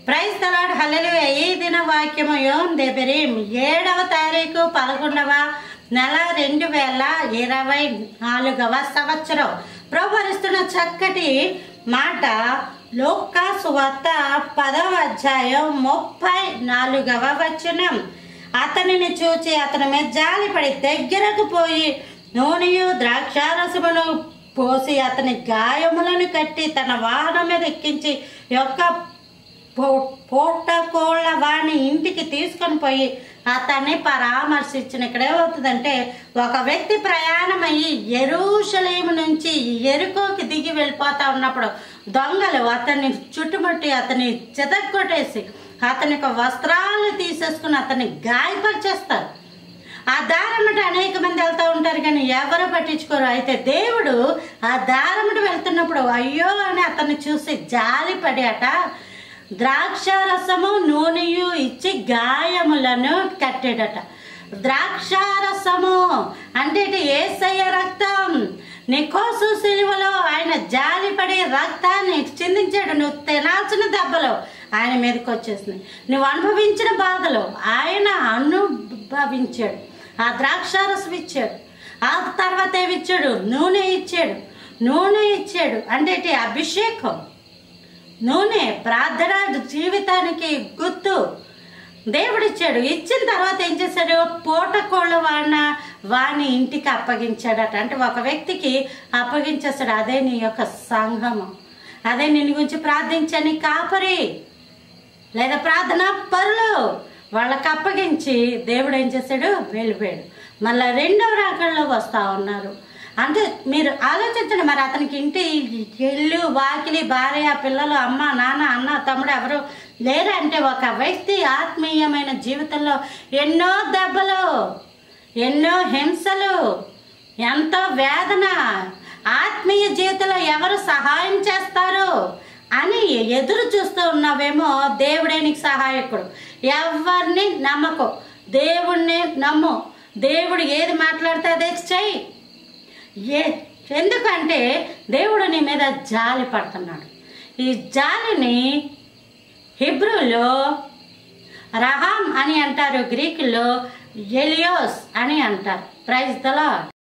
praise తలాడు హల్లెలు ఈ దిన వాక్యము యోన్ దెబెరీం ఏడవ తారీఖు పదకొండవ నెల రెండు వేల ఇరవై నాలుగవ సంవత్సరం ప్రభువరిస్తున్న చక్కటి మాట లోకా సువార్త పదవ అధ్యాయం ముప్పై నాలుగవ వచనం అతనిని చూచి అతని మీద జాలిపడి దగ్గరకు పోయి నూనెయు ద్రాక్షారసమును పోసి అతని గాయములను కట్టి తన వాహనం మీద ఎక్కించి యొక్క పూటకోళ్ళ వాణి ఇంటికి తీసుకొని పోయి అతన్ని పరామర్శించిన ఇక్కడ ఏమవుతుందంటే ఒక వ్యక్తి ప్రయాణమయ్యి ఎరుషలేము నుంచి ఎరుకోకి దిగి వెళ్ళిపోతా ఉన్నప్పుడు దొంగలు అతన్ని చుట్టుముట్టి అతన్ని చితక్కొట్టేసి అతని యొక్క వస్త్రాలు తీసేసుకుని అతన్ని గాయపరిచేస్తారు ఆ దారమ్మట అనేక మంది వెళ్తూ ఉంటారు కానీ ఎవరు పట్టించుకోరు అయితే దేవుడు ఆ దారమ్మట వెళ్తున్నప్పుడు అయ్యో అని అతన్ని చూసి జాలిపడి అట ద్రాక్షారసము నూనెయు ఇచ్చి గాయములను కట్టాడట ద్రాక్షారసము అంటే ఇటు ఏసయ్య రక్తం నీకోసు సిలువలో ఆయన జాలిపడి రక్తాన్ని చిందించాడు నువ్వు తినాల్సిన దెబ్బలు ఆయన మీదకి వచ్చేసినాయి నువ్వు అనుభవించిన బాధలు ఆయన అనుభవించాడు ఆ ద్రాక్షారసం ఇచ్చాడు ఆ తర్వాత ఏమి ఇచ్చాడు నూనె ఇచ్చాడు నూనె ఇచ్చాడు అంటే ఇటు అభిషేకం నూనె ప్రార్థన జీవితానికి గుర్తు దేవుడిచ్చాడు ఇచ్చిన తర్వాత ఏం చేశాడు పూటకోళ్ళ వాడిన వాణ్ణి ఇంటికి అప్పగించాడట అంటే ఒక వ్యక్తికి అప్పగించేస్తాడు అదే నీ యొక్క సంఘము అదే నిన్ను గురించి ప్రార్థించని కాపరి లేదా ప్రార్థన పరులు వాళ్ళకి అప్పగించి దేవుడు ఏం చేశాడు వెళ్ళిపోయాడు మళ్ళీ రెండవ రాకల్లో వస్తూ ఉన్నారు అంటే మీరు ఆలోచించండి మరి అతనికి ఇంటి ఇల్లు వాకిలి భార్య పిల్లలు అమ్మ నాన్న అన్న తమ్ముడు ఎవరు లేరంటే ఒక వ్యక్తి ఆత్మీయమైన జీవితంలో ఎన్నో దెబ్బలు ఎన్నో హింసలు ఎంతో వేదన ఆత్మీయ జీవితంలో ఎవరు సహాయం చేస్తారు అని ఎదురు చూస్తూ ఉన్నావేమో దేవుడే నీకు సహాయకుడు ఎవరిని నమ్మకు దేవుణ్ణి నమ్ము దేవుడు ఏది మాట్లాడితే అదే చెయ్యి ఏ ఎందుకంటే దేవుడు నీ మీద జాలి పడుతున్నాడు ఈ జాలిని హిబ్రూలో రహాం అని అంటారు గ్రీకులో ఎలియోస్ అని అంటారు ప్రైజ్ దలా